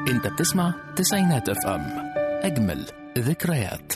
انت بتسمع تسعينات اف ام اجمل ذكريات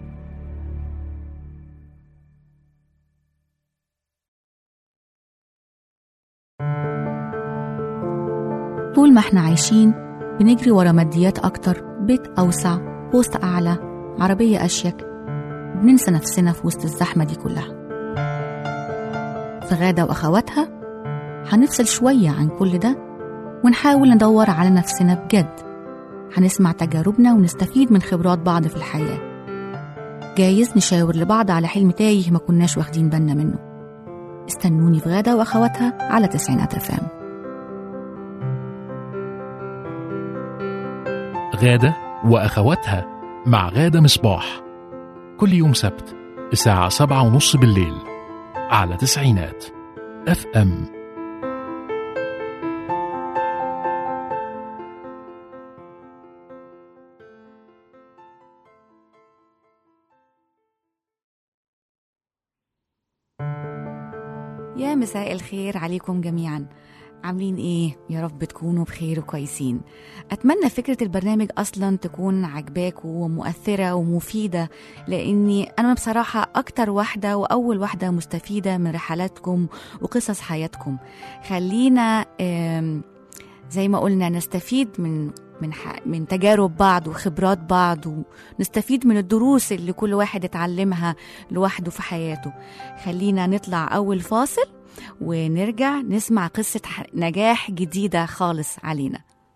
طول ما احنا عايشين بنجري ورا ماديات أكتر بيت أوسع بوست أعلى عربية أشيك بننسى نفسنا في وسط الزحمة دي كلها في غادة وأخواتها هنفصل شوية عن كل ده ونحاول ندور على نفسنا بجد هنسمع تجاربنا ونستفيد من خبرات بعض في الحياة جايز نشاور لبعض على حلم تايه ما كناش واخدين بالنا منه استنوني في غادة وأخواتها على تسعينات أفام غادة وأخواتها مع غادة مصباح كل يوم سبت الساعة سبعة ونص بالليل على تسعينات اف ام يا مساء الخير عليكم جميعا عاملين ايه يا رب تكونوا بخير وكويسين اتمنى فكره البرنامج اصلا تكون عجباك ومؤثره ومفيده لاني انا بصراحه اكتر واحده واول واحده مستفيده من رحلاتكم وقصص حياتكم خلينا آم، زي ما قلنا نستفيد من من ح- من تجارب بعض وخبرات بعض ونستفيد من الدروس اللي كل واحد اتعلمها لوحده في حياته خلينا نطلع اول فاصل ونرجع نسمع قصة ح- نجاح جديدة خالص علينا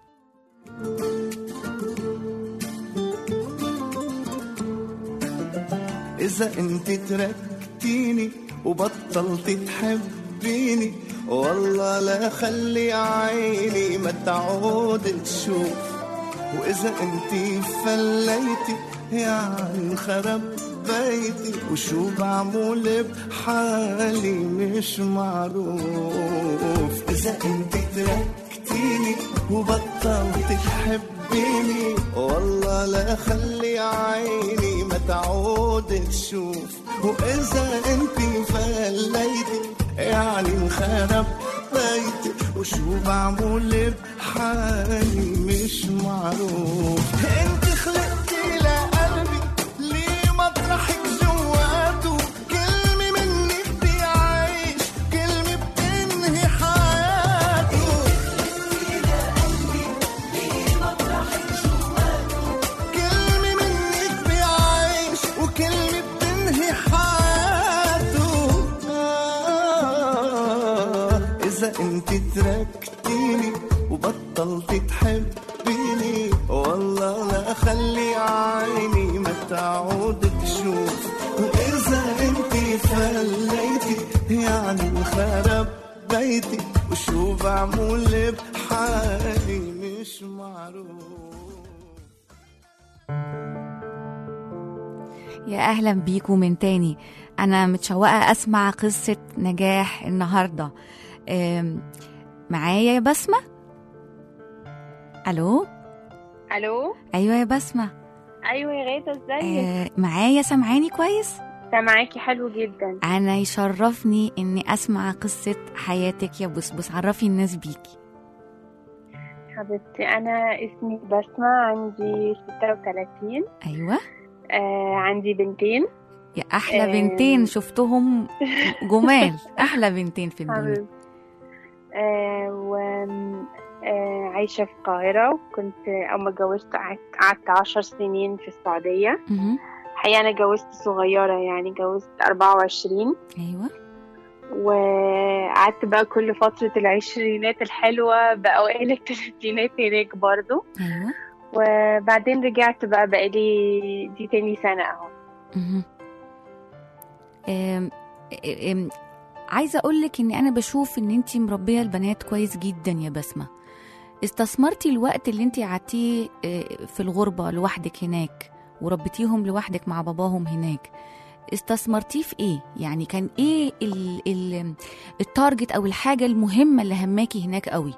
إذا أنت تركتيني وبطلت تحبيني والله لا خلي عيني ما تعود تشوف وإذا أنت فليتي يعني خرب بيتي وشو بعمل بحالي مش معروف إذا أنت تركتيني وبطلت تحبيني والله لا خلي عيني ما تعود تشوف وإذا أنت فليتي يعني انخرب بيتي وشو بعمل بحالي مش معروف انت خلقتي لقلبي ليه مطرحك جواته كلمة منك بيعيش كلمة بتنهي حياته كلمة منك بيعيش وكلمة بتنهي حياته آه إذا أنت تركتيني وبطلت تحبيني والله لا خلي عيني ما تعود تشوف وإذا أنت فليتي يعني انخرب بيتي وشو بعمل بحالي مش معروف يا أهلا بيكم من تاني أنا متشوقة أسمع قصة نجاح النهاردة أم، معايا يا بسمة ألو الو أيوة يا بسمة ايوه يا غيثه ازيك أه معايا سامعاني كويس سامعاكي حلو جدا أنا يشرفني إني أسمع قصة حياتك يا بسبس عرفي الناس بيكي حبيبتي انا اسمي بسمة عندي 36 أيوة آه عندي بنتين يا أحلى آه. بنتين شفتهم جمال أحلى بنتين في الدنيا حبيبتي آه و آه عايشة في القاهرة وكنت أول ما اتجوزت قعدت قعدت عشر سنين في السعودية مهم. الحقيقة أنا اتجوزت صغيرة يعني اتجوزت أربعة وعشرين أيوة وقعدت بقى كل فترة العشرينات الحلوة بأوائل الثلاثينات هناك برضو أيوة وبعدين رجعت بقى بقالي دي تاني سنة اهو مهم. أم- أم- عايزه اقول لك ان انا بشوف ان انتي مربيه البنات كويس جدا يا بسمه استثمرتي الوقت اللي انتي قعدتيه آه، في الغربه لوحدك هناك وربيتيهم لوحدك مع باباهم هناك استثمرتيه في ايه يعني كان ايه ال ال التارجت او الحاجه المهمه اللي هماكي هناك قوي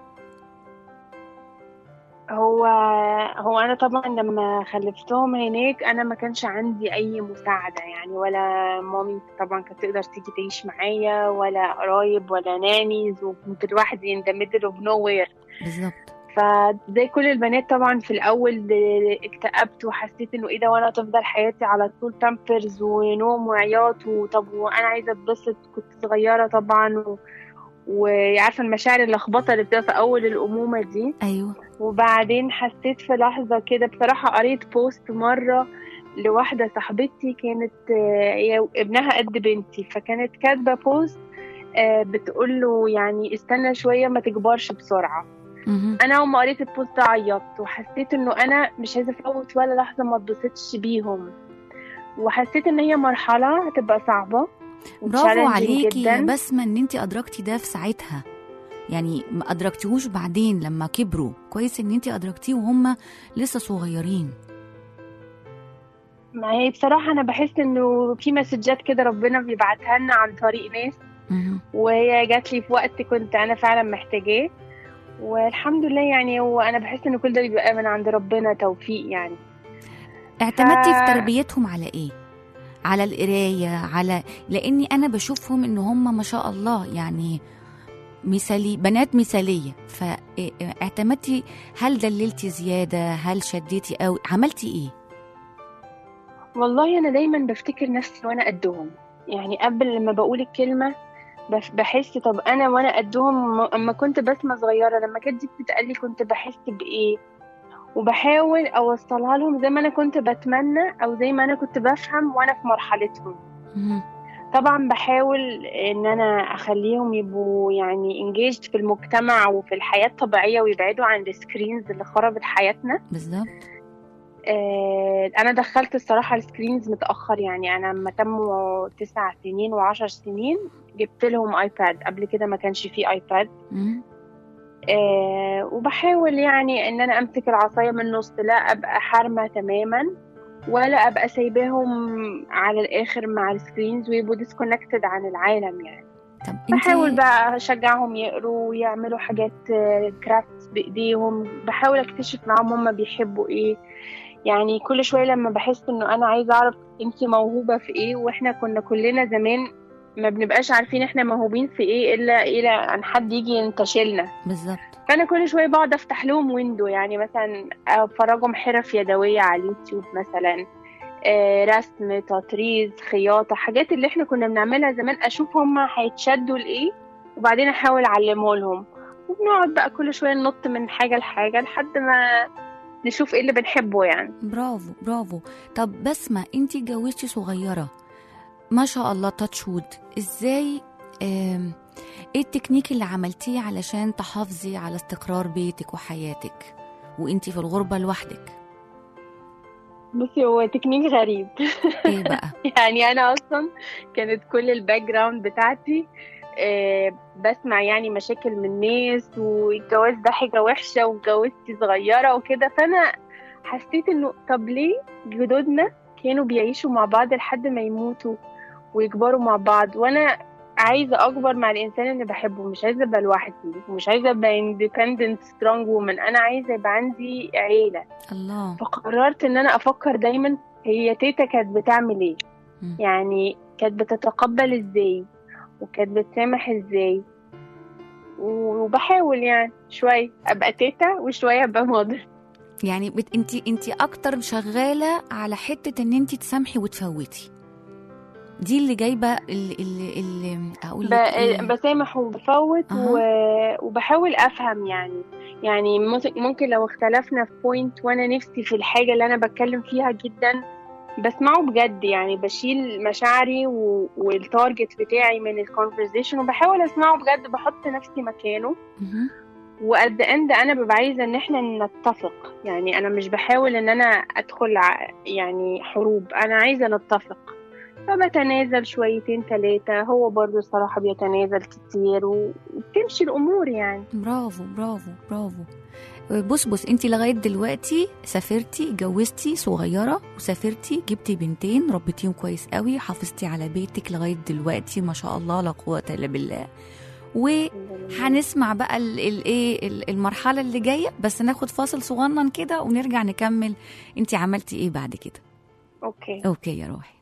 هو هو انا طبعا لما خلفتهم هناك انا ما كانش عندي اي مساعده يعني ولا مامي طبعا كانت تقدر تيجي تعيش معايا ولا قرايب ولا نانيز وكنت لوحدي in the middle of nowhere بالظبط فزي كل البنات طبعا في الاول اكتئبت وحسيت انه ايه ده وانا هتفضل حياتي على طول بامبرز ونوم وعياط وطب وانا عايزه اتبسط كنت صغيره طبعا و... وعارفه المشاعر اللخبطه اللي بتبقى في اول الامومه دي ايوه وبعدين حسيت في لحظه كده بصراحه قريت بوست مره لواحده صاحبتي كانت آه، هي ابنها قد بنتي فكانت كاتبه بوست آه، بتقول له يعني استنى شويه ما تكبرش بسرعه مهم. انا اول ما قريت البوست ده عيطت وحسيت انه انا مش عايزه افوت ولا لحظه ما اتبسطش بيهم وحسيت ان هي مرحله هتبقى صعبه برافو وchallenging عليكي يا جدا بسمة ان انت ادركتي ده في ساعتها يعني ما ادركتيهوش بعدين لما كبروا كويس ان انت ادركتيه وهم لسه صغيرين ما هي بصراحه انا بحس انه في مسجات كده ربنا بيبعتها لنا عن طريق ناس مهم. وهي جات لي في وقت كنت انا فعلا محتاجاه والحمد لله يعني وانا بحس ان كل ده بيبقى من عند ربنا توفيق يعني اعتمدتي في ف- تربيتهم على ايه على القرايه على لاني انا بشوفهم ان هم ما شاء الله يعني مثالي بنات مثاليه فاعتمدتي هل دللتي زياده هل شديتي قوي عملتي ايه والله انا دايما بفتكر نفسي وانا قدهم يعني قبل لما بقول الكلمه بف- بحس طب انا وانا قدهم م- اما كنت بسمة صغيره لما كانت دي بتتقال لي كنت بحس بايه وبحاول اوصلها لهم زي ما انا كنت بتمنى او زي ما انا كنت بفهم وانا في مرحلتهم مهم. طبعا بحاول ان انا اخليهم يبقوا يعني انجيجد في المجتمع وفي الحياه الطبيعيه ويبعدوا عن السكرينز اللي خربت حياتنا بالظبط آه، انا دخلت الصراحه السكرينز متاخر يعني انا لما تموا تسع سنين وعشر سنين جبت لهم ايباد قبل كده ما كانش فيه ايباد مهم. آه وبحاول يعني ان انا امسك العصايه من النص لا ابقى حارمه تماما ولا ابقى سايباهم على الاخر مع السكرينز ويبقوا ديسكونكتد عن العالم يعني طب بحاول انت بقى اشجعهم يقروا ويعملوا حاجات كرافتس بايديهم بحاول اكتشف معاهم هم بيحبوا ايه يعني كل شويه لما بحس انه انا عايزه اعرف انت موهوبه في ايه واحنا كنا كلنا زمان ما بنبقاش عارفين احنا موهوبين في ايه الا الى ان حد يجي ينتشلنا بالظبط فانا كل شويه بقعد افتح لهم ويندو يعني مثلا افرجهم حرف يدويه على اليوتيوب مثلا آه، رسم تطريز خياطه حاجات اللي احنا كنا بنعملها زمان اشوف هم هيتشدوا لايه وبعدين احاول اعلمه لهم وبنقعد بقى كل شويه ننط من حاجه لحاجه لحد ما نشوف ايه اللي بنحبه يعني برافو برافو طب بسمة انت اتجوزتي صغيرة ما شاء الله تاتش وود ازاي آم، ايه التكنيك اللي عملتيه علشان تحافظي على استقرار بيتك وحياتك وانت في الغربة لوحدك بصي هو تكنيك غريب ايه بقى يعني انا اصلا كانت كل الباك جراوند بتاعتي آه، بسمع يعني مشاكل من ناس والجواز ده حاجه وحشه واتجوزتي صغيره وكده فانا حسيت انه طب ليه جدودنا كانوا بيعيشوا مع بعض لحد ما يموتوا ويكبروا مع بعض وانا عايزه اكبر مع الانسان اللي بحبه مش عايزه ابقى لوحدي مش عايزه ابقى independent strong woman انا عايزه يبقى عندي عيله الله فقررت ان انا افكر دايما هي تيتا كانت بتعمل ايه مم. يعني كانت بتتقبل ازاي وكانت بتسامح ازاي وبحاول يعني شوية ابقى تيتا وشوية ابقى مادر يعني بت... انت انت اكتر شغالة على حتة ان انت تسامحي وتفوتي دي اللي جايبة اللي, اللي, اللي اقول لك إيه؟ ب- بسامح وبفوت أها. و- وبحاول افهم يعني يعني مس- ممكن لو اختلفنا في بوينت وانا نفسي في الحاجة اللي انا بتكلم فيها جدا بسمعه بجد يعني بشيل مشاعري و- والتارجت بتاعي من الكونفرزيشن وبحاول اسمعه بجد بحط نفسي مكانه مهم. وقد اند انا ببقى عايزه ان احنا نتفق يعني انا مش بحاول ان انا ادخل ع- يعني حروب انا عايزه نتفق فبتنازل شويتين ثلاثة هو برضو الصراحة بيتنازل كتير و- وبتمشي الأمور يعني برافو برافو برافو بص بص انت لغايه دلوقتي سافرتي اتجوزتي صغيره وسافرتي جبتي بنتين ربيتيهم كويس قوي حافظتي على بيتك لغايه دلوقتي ما شاء الله لا قوه الا بالله وهنسمع بقى الايه المرحله اللي جايه بس ناخد فاصل صغنن كده ونرجع نكمل انت عملتي ايه بعد كده أوكي اوكي يا روحي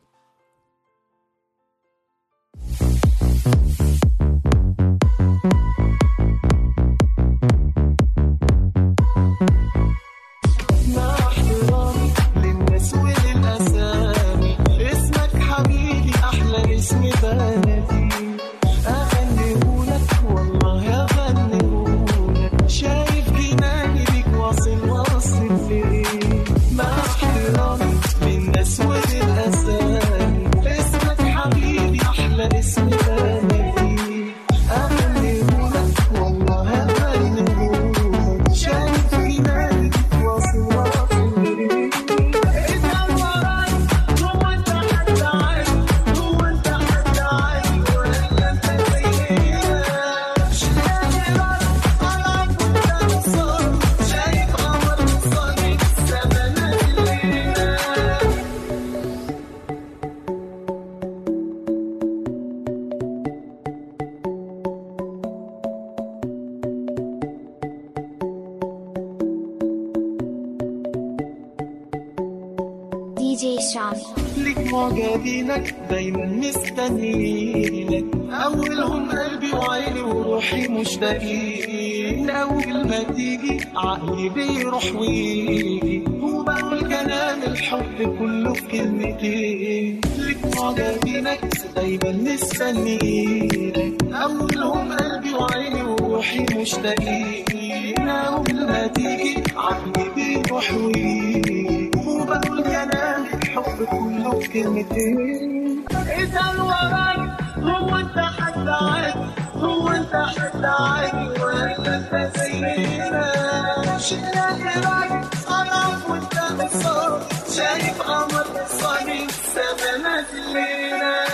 DJ Sean. ليك معجبينك دايما مستنيينك أولهم قلبي وعيني وروحي مشتاقين أول ما تيجي عقلي بيروح ويجي وبقول كلام الحب كله في كلمتين ليك معجبينك دايما مستنيينك أولهم قلبي وعيني وروحي مشتاقين أول ما تيجي عقلي بيروح ويجي وبقول كلام الحب كله في كلمتين اسأل وراك هو انت حد عادي هو انت حد عادي ولا انت زينا شئنا لراك انا وانت بصوت شايف قمر صاحي السما نازلين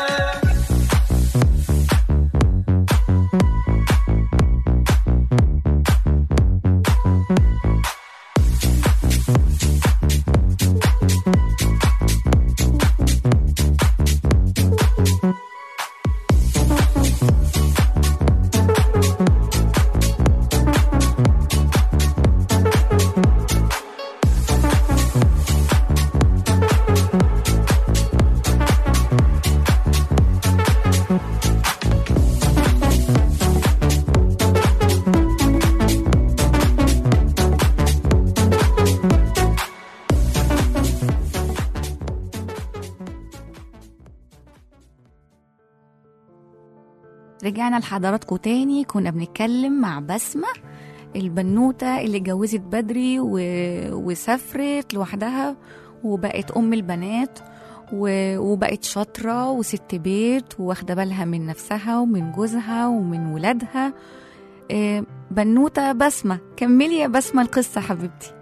رجعنا لحضراتكم تاني كنا بنتكلم مع بسمة البنوتة اللي اتجوزت بدري و... وسافرت لوحدها وبقت أم البنات و... وبقت شاطرة وست بيت واخدة بالها من نفسها ومن جوزها ومن ولادها آه، بنوتة بسمة كملي يا بسمة القصة حبيبتي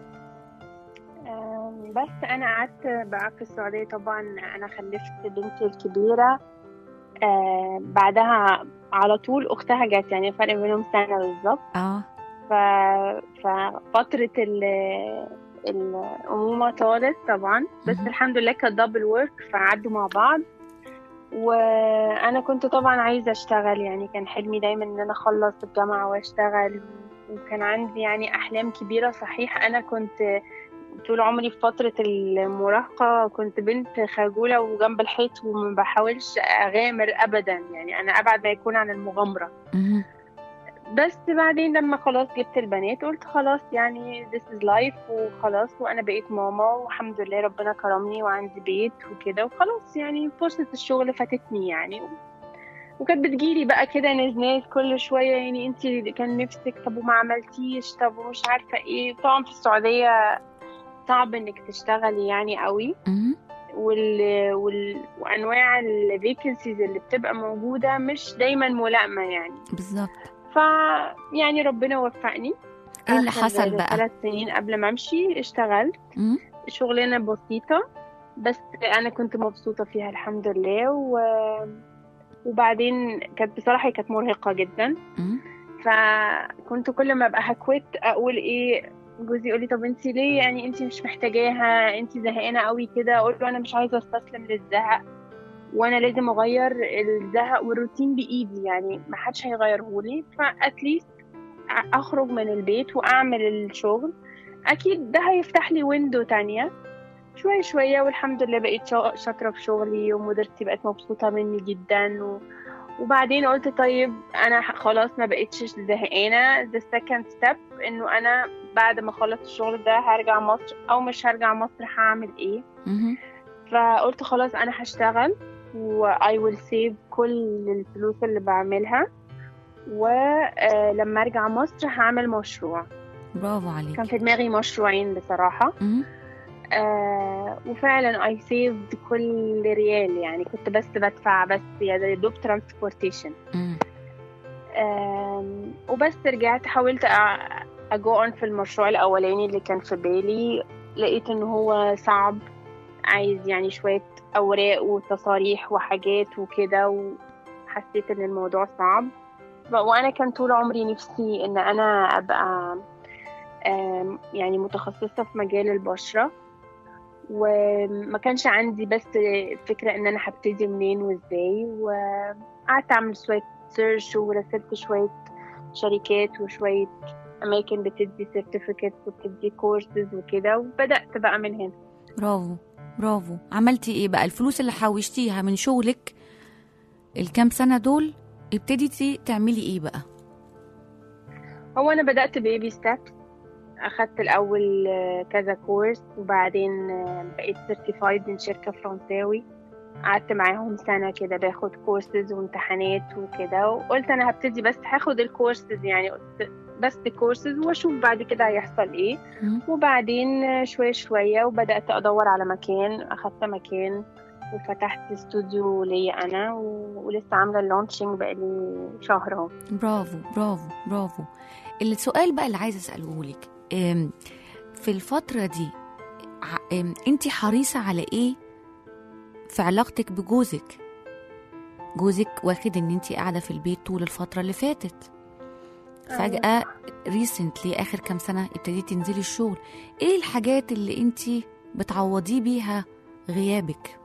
آم، بس انا قعدت بقى في السعوديه طبعا انا خلفت بنتي الكبيره آه بعدها على طول اختها جت يعني فرق بينهم سنه بالظبط اه ف... ففتره ال... الامومه طالت طبعا بس مهم. الحمد لله كانت دبل ورك فعدوا مع بعض وانا كنت طبعا عايزه اشتغل يعني كان حلمي دايما ان انا اخلص الجامعه واشتغل وكان عندي يعني احلام كبيره صحيح انا كنت طول عمري في فترة المراهقة كنت بنت خجولة وجنب الحيط وما بحاولش أغامر أبدا يعني أنا أبعد ما يكون عن المغامرة مهم. بس بعدين لما خلاص جبت البنات قلت خلاص يعني this is life وخلاص وأنا بقيت ماما والحمد لله ربنا كرمني وعندي بيت وكده وخلاص يعني فرصة الشغل فاتتني يعني وكانت بتجيلي بقى كده ناس ناس كل شوية يعني انتي كان نفسك طب وما عملتيش طب ومش عارفة ايه طبعا في السعودية صعب انك تشتغلي يعني قوي مهم. وال... وال... وانواع الفيكنسيز اللي بتبقى موجوده مش دايما ملائمه يعني بالظبط ف يعني ربنا وفقني ايه اللي آخر حصل بقى ثلاث سنين قبل ما امشي اشتغلت مم. شغلانه بسيطه بس انا كنت مبسوطه فيها الحمد لله و... وبعدين كانت بصراحه هي كانت مرهقه جدا مم. فكنت كل ما ابقى هكوت اقول ايه جوزي يقول لي طب انت ليه يعني انت مش محتاجاها انت زهقانه قوي كده اقول له انا مش عايزه استسلم للزهق وانا لازم اغير الزهق والروتين بايدي يعني ما حدش هيغيرهولي فاتليست اخرج من البيت واعمل الشغل اكيد ده هيفتح لي ويندو تانية شوية شوية والحمد لله بقيت شا- شاطرة في شغلي ومديرتي بقت مبسوطة مني جدا و... وبعدين قلت طيب انا ح- خلاص ما بقيتش زهقانه the second step انه انا بعد ما اخلص الشغل ده هرجع مصر او مش هرجع مصر هعمل ايه مهم. فقلت خلاص انا هشتغل و I will save كل الفلوس اللي بعملها ولما ارجع مصر هعمل مشروع برافو عليك كان في دماغي مشروعين بصراحه مهم. آه وفعلا I saved كل ريال يعني كنت بس بدفع بس يا دوب ترانسبورتيشن مم. آم، وبس رجعت حاولت أجو أون في المشروع الأولاني اللي كان في بالي لقيت إن هو صعب عايز يعني شوية أوراق وتصاريح وحاجات وكده وحسيت إن الموضوع صعب ف- وأنا كان طول عمري نفسي إن أنا أبقى آم، يعني متخصصة في مجال البشرة وما كانش عندي بس فكرة إن أنا هبتدي منين وإزاي وقعدت أعمل شوية سيرش ورسلت شوية شركات وشوية أماكن بتدي سيرتيفيكتس وبتدي كورسز وكده وبدأت بقى من هنا برافو برافو عملتي ايه بقى الفلوس اللي حوشتيها من شغلك الكام سنة دول ابتديتي تعملي ايه بقى هو انا بدات بيبي ستابس اخدت الاول آه، كذا كورس وبعدين آه، بقيت سيرتيفايد من شركه فرنساوي قعدت معاهم سنة كده باخد كورسز وامتحانات وكده وقلت أنا هبتدي بس هاخد الكورسز يعني قلت بس الكورسز وأشوف بعد كده هيحصل إيه مم. وبعدين آه، شوية شوية وبدأت أدور على مكان أخدت مكان وفتحت استوديو ليا أنا و- ولسه عاملة اللونشينج بقالي شهر أهو برافو برافو برافو السؤال بقى اللي عايزه اساله لك في الفتره دي انت حريصه على ايه في علاقتك بجوزك جوزك واخد ان انت قاعده في البيت طول الفتره اللي فاتت فجاه ريسنتلي اخر كام سنه ابتديتي تنزلي الشغل ايه الحاجات اللي انت بتعوضيه بيها غيابك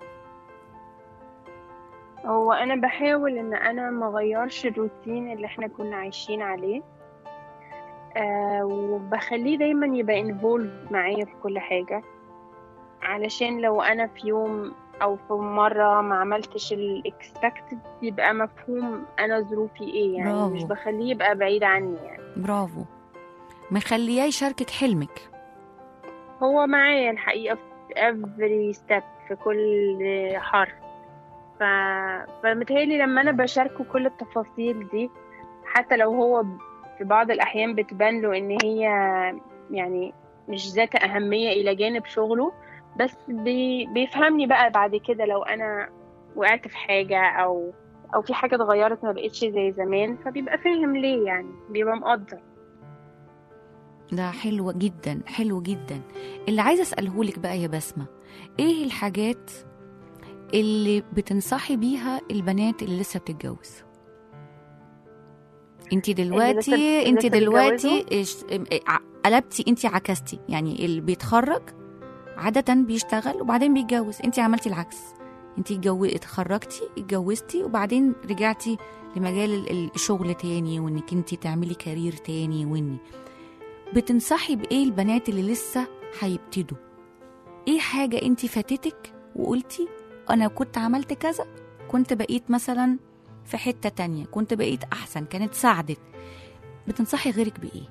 هو انا بحاول ان انا ما اغيرش الروتين اللي احنا كنا عايشين عليه آه وبخليه دايما يبقى انفولد معايا في كل حاجة علشان لو انا في يوم او في مرة ما عملتش الاكسبكتد يبقى مفهوم انا ظروفي ايه يعني برافو. مش بخليه يبقى بعيد عني يعني برافو مخلياه يشاركك حلمك هو معايا الحقيقة في every step في كل حرف ف... فمتهيألي لما أنا بشاركه كل التفاصيل دي حتى لو هو في بعض الأحيان بتبان له إن هي يعني مش ذات أهمية إلى جانب شغله بس بي... بيفهمني بقى بعد كده لو أنا وقعت في حاجة أو أو في حاجة اتغيرت ما بقتش زي زمان فبيبقى فاهم ليه يعني بيبقى مقدر ده حلو جدا حلو جدا اللي عايزه اساله لك بقى يا بسمه ايه الحاجات اللي بتنصحي بيها البنات اللي لسه بتتجوز انت دلوقتي لسه- انت لسه دلوقتي إيش- ام- ع- قلبتي انت عكستي يعني اللي بيتخرج عادة بيشتغل وبعدين بيتجوز انت عملتي العكس انت اتجو... اتخرجتي اتجوزتي وبعدين رجعتي لمجال ال- ال- الشغل تاني وانك انت تعملي كارير تاني واني بتنصحي بايه البنات اللي لسه هيبتدوا ايه حاجة انت فاتتك وقلتي انا كنت عملت كذا كنت بقيت مثلا في حتة تانية كنت بقيت احسن كانت ساعدت بتنصحي غيرك بايه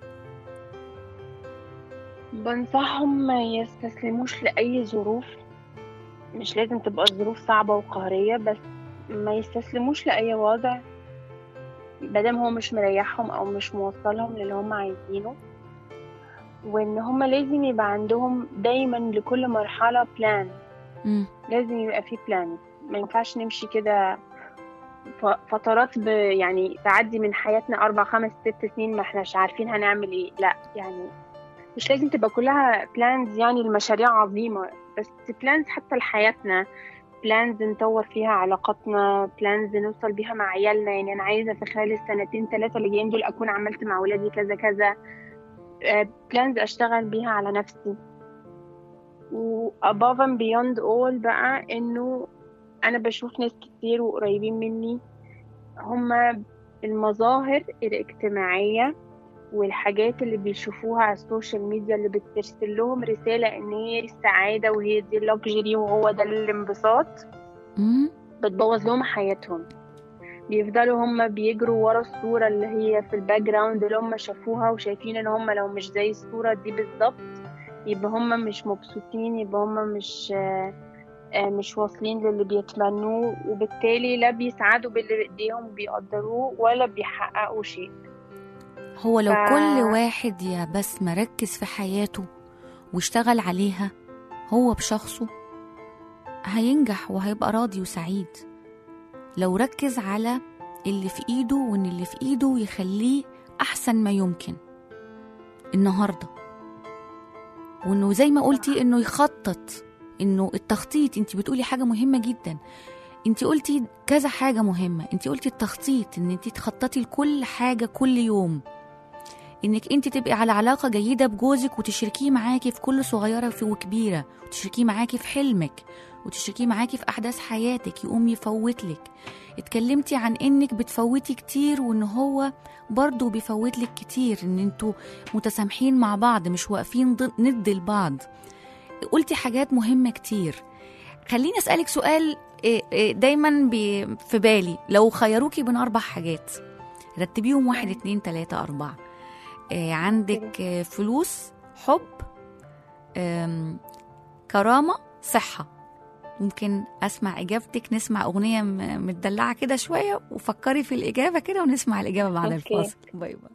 بنصحهم ما يستسلموش لأي ظروف مش لازم تبقى الظروف صعبة وقهرية بس ما يستسلموش لأي وضع مادام هو مش مريحهم أو مش موصلهم للي هم عايزينه وإن هم لازم يبقى عندهم دايما لكل مرحلة بلان مم. لازم يبقى في بلان ما ينفعش نمشي كده ف- فترات ب يعني تعدي من حياتنا أربع خمس ست سنين ما احناش عارفين هنعمل ايه لا يعني مش لازم تبقى كلها بلانز يعني المشاريع عظيمة بس بلانز حتى لحياتنا بلانز نطور فيها علاقاتنا بلانز نوصل بيها مع عيالنا يعني أنا عايزة في خلال السنتين ثلاثة اللي جايين دول أكون عملت مع ولادي كذا كذا بلانز أشتغل بيها على نفسي و above and beyond all بقى إنه أنا بشوف ناس كتير وقريبين مني هما المظاهر الاجتماعية والحاجات اللي بيشوفوها على السوشيال ميديا اللي بترسل لهم رسالة ان هي السعادة وهي دي اللوكجري وهو ده الانبساط مم. بتبوظ لهم حياتهم بيفضلوا هم بيجروا ورا الصورة اللي هي في الباك جراوند اللي هم شافوها وشايفين ان هم لو مش زي الصورة دي بالظبط يبقى هم مش مبسوطين يبقى هم مش آه، آه، مش واصلين للي بيتمنوه وبالتالي لا بيسعدوا باللي بإيديهم وبيقدروه ولا بيحققوا شيء هو لو ف- كل واحد يا بس مركز في حياته واشتغل عليها هو بشخصه هينجح وهيبقى راضي وسعيد لو ركز على اللي في ايده وان اللي في ايده يخليه احسن ما يمكن النهارده وانه زي ما قلتي انه يخطط انه التخطيط انت بتقولي حاجه مهمه جدا انت قلتي كذا حاجه مهمه انت قلتي التخطيط ان انت تخططي لكل حاجه كل يوم انك انت تبقي على علاقه جيده بجوزك وتشركيه معاكي في كل صغيره في وكبيره وتشركيه معاكي في حلمك وتشركيه معاكي في احداث حياتك يقوم يفوتلك اتكلمتي عن انك بتفوتي كتير وان هو برضه بيفوتلك كتير ان انتوا متسامحين مع بعض مش واقفين ضد ند لبعض قلتي حاجات مهمة كتير خليني أسألك سؤال إيه، إيه، دايما بي- في بالي لو خيروكي بين أربع حاجات رتبيهم واحد اتنين تلاتة أربعة إيه، عندك آه، فلوس حب آم، كرامة صحة ممكن أسمع إجابتك نسمع أغنية م- متدلعة كده شوية وفكري في الإجابة كده ونسمع الإجابة بعد أوكي. الفاصل باي باي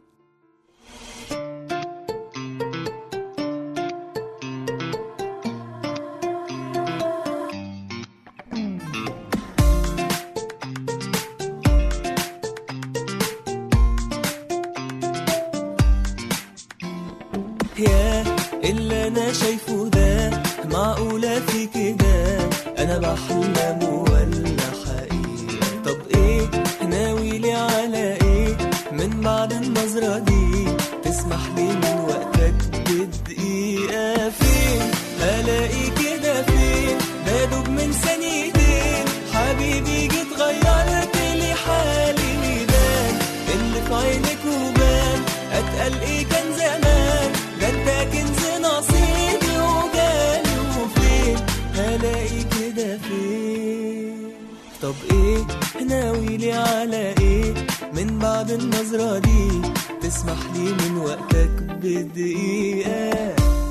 يا اللي انا شايفه ده معقولة في كده انا بحلم ولا حقيقة طب ايه ناوي لي على ايه من بعد النظرة دي تسمح لي من وقتك بدقيقة فين هلاقي كده فين بدوب من ثانيتين حبيبي جيت غيرت لي حالي ميدان اللي في عينك وبان اتقل ايه كان زمان ده انت كنز نصيبي وجالي وفين هلاقي كده فين طب ايه ناوي لي على ايه من بعد النظرة دي تسمح لي من وقتك بدقيقة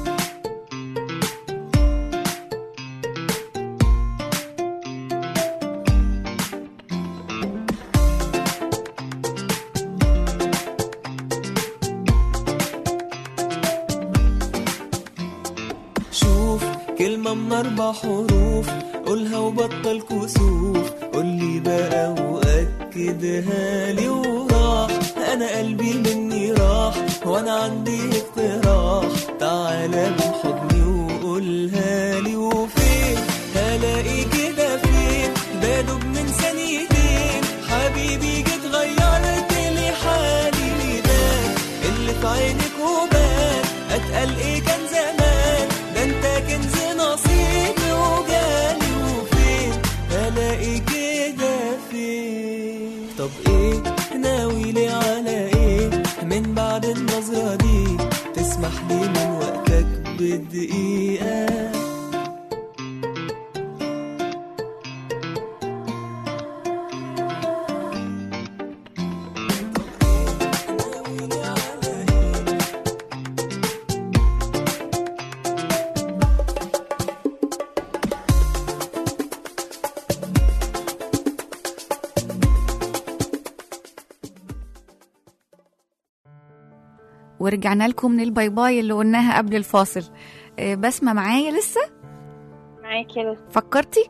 شوف كلمة من أربع حروف قولها وبطل كسوف قولي بقى وأكدها لي وراح أنا قلبي مني راح وأنا عندي اقتراح تعالى من حضني وقولها لي وفين هلاقي كده فين بدوب من ثانيتين حبيبي جيت غيرت لي حالي ميدان اللي في عينك وبان اتقل ايه كان زمان ده انت كنز نصيبي وجالي وفين الاقي كده فين طب ايه ناوي لي على ايه من بعد النظرة دي تسمح لي من وقتك بدقيقة ناوي لي على ايه ورجعنا لكم من الباي باي اللي قلناها قبل الفاصل آه، بسمة معايا لسه معاكي لسه فكرتي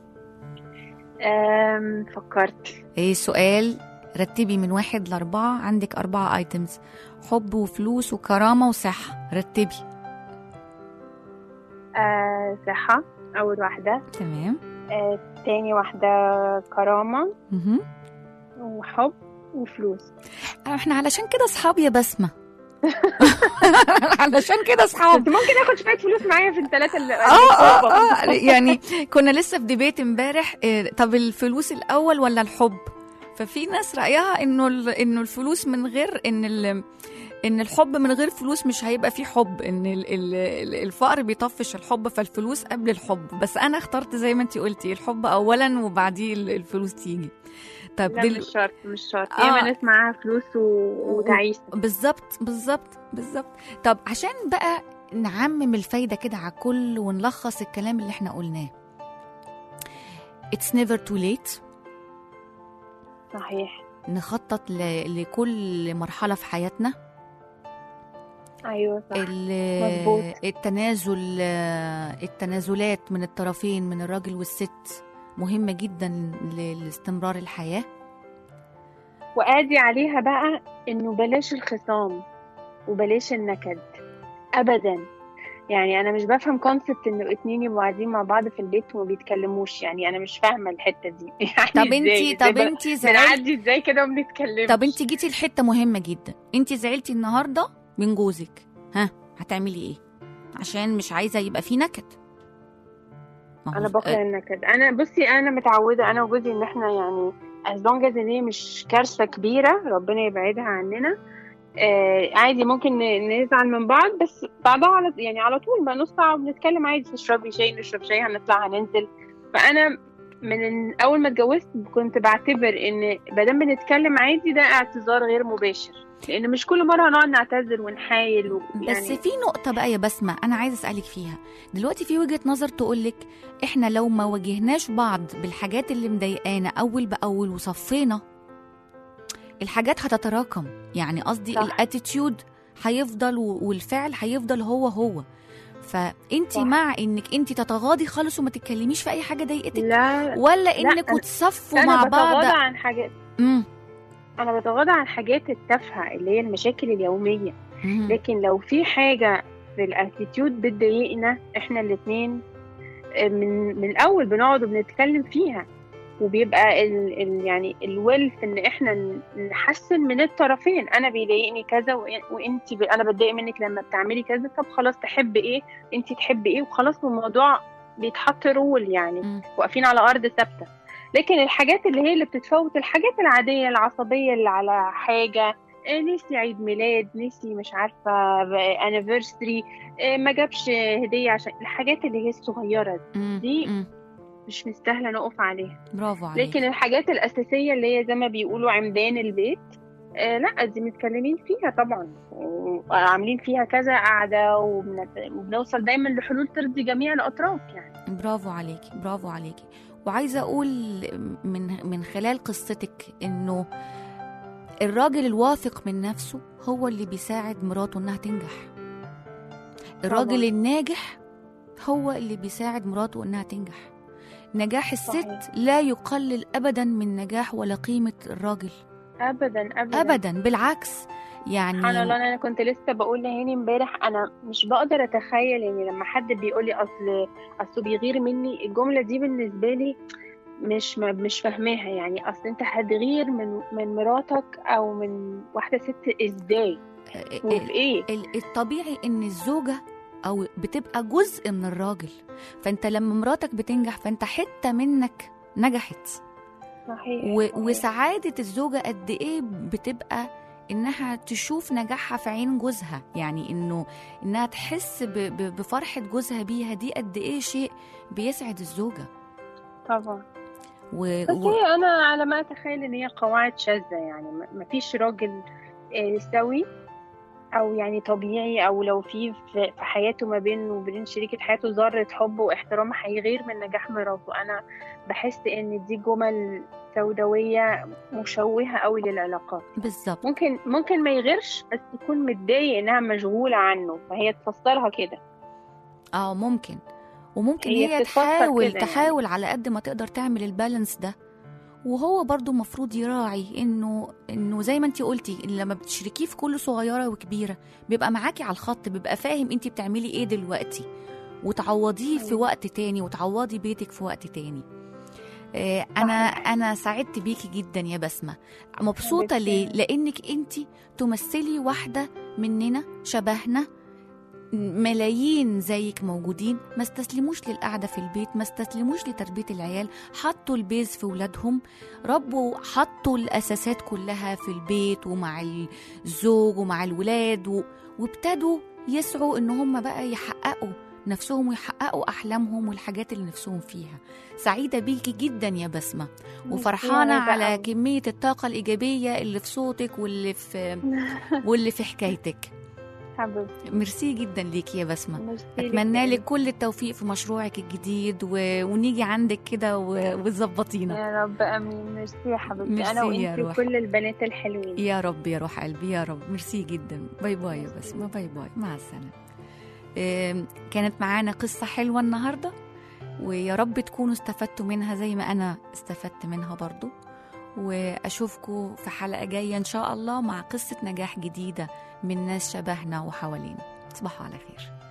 أم، فكرت ايه سؤال رتبي من واحد لأربعة عندك أربعة ايتمز حب وفلوس وكرامة وصحة رتبي أه، صحة أول واحدة تمام أه، تاني واحدة كرامة مهم. وحب وفلوس احنا علشان كده اصحاب يا بسمة علشان كده اصحاب كنت ممكن اخد شوية فلوس معايا في الثلاثة اللي اه اه اه يعني كنا لسه في ديبيت امبارح إيه، طب الفلوس الاول ولا الحب ففي ناس رايها انه ال- انه الفلوس من غير ان ال ان الحب من غير فلوس مش هيبقى فيه حب ان ال- ال- ال- الفقر بيطفش الحب فالفلوس قبل الحب بس انا اخترت زي ما انت قلتي الحب اولا وبعديه ال- الفلوس تيجي طب لا دل... مش شرط مش شرط آه. ياما ناس معاها فلوس و... وتعيش بالظبط بالظبط بالظبط طب عشان بقى نعمم الفايدة كده على الكل ونلخص الكلام اللي احنا قلناه It's never too late صحيح نخطط ل... لكل مرحلة في حياتنا ايوه صح ال- مظبوط. التنازل التنازلات من الطرفين من الراجل والست مهمة جدا ل- لاستمرار الحياة وادي عليها بقى انه بلاش الخصام وبلاش النكد ابدا يعني انا مش بفهم كونسبت انه اتنين يبقوا قاعدين مع بعض في البيت وما بيتكلموش يعني انا مش فاهمه الحته دي يعني طب إزاي؟ انتي إزاي طب بقى انتي زعلتي بنعدي ازاي كده وما بنتكلمش طب انت جيتي لحته مهمه جدا انت زعلتي النهارده من جوزك ها هتعملي ايه عشان مش عايزه يبقى في نكد ما هو- انا بكره النكد انا بصي انا متعوده انا وجوزي ان احنا يعني as long as ان هي مش كارثه كبيره ربنا يبعدها عننا آه عادي ممكن ن- نزعل من بعض بس بعدها على يعني على طول بقى نص ساعة بنتكلم عادي تشربي شاي نشرب شاي هنطلع هننزل فأنا من ال- أول ما اتجوزت كنت بعتبر إن مادام بنتكلم عادي ده اعتذار غير مباشر لأن مش كل مرة هنقعد نعتذر ونحايل و- بس يعني في نقطة بقى يا بسمة أنا عايزة أسألك فيها دلوقتي في وجهة نظر تقولك إحنا لو ما واجهناش بعض بالحاجات اللي مضايقانا أول بأول وصفينا الحاجات هتتراكم يعني قصدي صح. الاتيتيود هيفضل و- والفعل هيفضل هو هو فانت صح. مع انك انت تتغاضي خالص وما تتكلميش في اي حاجه ضايقتك لا ولا انكم أنا- تصفوا أنا مع بتغاضى بعض عن حاجات امم أنا بتغاضى عن حاجات التافهة اللي هي المشاكل اليومية أمم. لكن لو في حاجة في الاتيتيود بتضايقنا احنا الاتنين آه، من من الأول بنقعد وبنتكلم فيها وبيبقى ال ال يعني الويل في ان احنا ن- نحسن من الطرفين انا بيضايقني كذا وانت ب... انا بتضايق منك لما بتعملي كذا طب خلاص تحب ايه انت تحبي ايه وخلاص الموضوع بيتحط رول يعني مم. واقفين على ارض ثابته لكن الحاجات اللي هي اللي بتتفوت الحاجات العاديه العصبيه اللي على حاجه آه، نسي عيد ميلاد نسي مش عارفه انيفرسري ما جابش هديه عشان الحاجات اللي هي الصغيره مم. دي مم. مش مستاهله نقف عليها برافو عليك لكن الحاجات الاساسيه اللي هي زي ما بيقولوا عمدان البيت آه لا دي متكلمين فيها طبعا وعاملين فيها كذا قعده وبن- وبنوصل دايما لحلول ترضي جميع الاطراف يعني برافو عليكي برافو عليكي وعايزه اقول من من خلال قصتك انه الراجل الواثق من نفسه هو اللي بيساعد مراته انها تنجح الراجل طبعاً. الناجح هو اللي بيساعد مراته انها تنجح نجاح الست صحيح. لا يقلل ابدا من نجاح ولا قيمه الراجل ابدا ابدا ابدا بالعكس يعني سبحان الله انا كنت لسه بقول لهاني امبارح انا مش بقدر اتخيل ان لما حد بيقول لي اصل اصله بيغير مني الجمله دي بالنسبه لي مش ما مش فاهماها يعني اصل انت هتغير من من مراتك او من واحده ست ازاي وفي ايه ال- الطبيعي ان الزوجه او بتبقى جزء من الراجل فانت لما مراتك بتنجح فانت حته منك نجحت صحيح و... صحيح. وسعاده الزوجه قد ايه بتبقى انها تشوف نجاحها في عين جوزها يعني انه انها تحس ب... ب... بفرحه جوزها بيها دي قد ايه شيء بيسعد الزوجه طبعا و... بس و... هي انا على ما اتخيل ان هي قواعد شاذه يعني ما- ما فيش راجل آه، سوي او يعني طبيعي او لو في في في حياته ما بينه وبين شريكة حياته ذرة حب واحترام هيغير من نجاح مراته انا بحس ان دي جمل سوداوية مشوهة قوي للعلاقات بالظبط ممكن ممكن ما يغيرش بس يكون متضايق انها مشغولة عنه فهي تفسرها كده اه ممكن وممكن هي هي, بتتفسر تحاول كده يعني. تحاول على قد ما تقدر تعمل البالانس ده وهو برضو مفروض يراعي انه انه زي ما انت قلتي إن لما بتشركيه في كل صغيره وكبيره بيبقى معاكي على الخط بيبقى فاهم انت بتعملي ايه دلوقتي وتعوضيه في أيوة. وقت تاني وتعوضي بيتك في وقت تاني آه، انا صحيح. انا سعدت بيكي جدا يا بسمه مبسوطه حبيبتي. ليه لانك انت تمثلي واحده مننا شبهنا ملايين زيك موجودين ما استسلموش للقعدة في البيت ما استسلموش لتربية العيال حطوا البيز في ولادهم ربوا حطوا الأساسات كلها في البيت ومع الزوج ومع الولاد و... وابتدوا يسعوا ان هم بقى يحققوا نفسهم ويحققوا أحلامهم والحاجات اللي نفسهم فيها سعيدة بيكي جدا يا بسمة وفرحانة يا رب على أوي. كمية الطاقة الإيجابية اللي في صوتك واللي في واللي في حكايتك حبيبتي ميرسي جدا ليكي يا بسمة ميرسي اتمنى لك لك كل التوفيق في مشروعك الجديد و... ونيجي عندك كده و... وتظبطينا يا رب امين ميرسي يا حبيبتي انا ميرسي يا وانتي روح. وكل البنات الحلوين يا رب يا روح قلبي يا رب ميرسي جدا باي باي يا بسمة باي باي مع السلامة آم، كانت معانا قصة حلوة النهاردة ويا رب تكونوا استفدتوا منها زي ما أنا استفدت منها برضو وأشوفكم في حلقة جاية إن شاء الله مع قصة نجاح جديدة من ناس شبهنا وحوالينا تصبحوا على خير